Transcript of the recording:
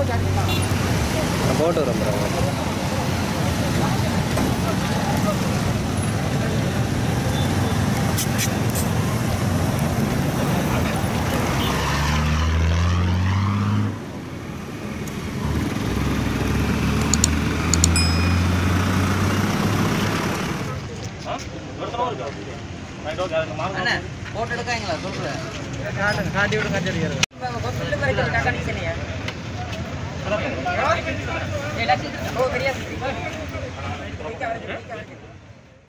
நான் போட்டு வரேன் bro. அண்ணா போட்டோ எடுக்காங்களா சொல்றேன் காட்டுங்க காட்டி விடுங்க தெரியாது ஹாஸ்பிட்டல் வரைக்கும் டாடா நிச்சனையா ஓ கிடையாது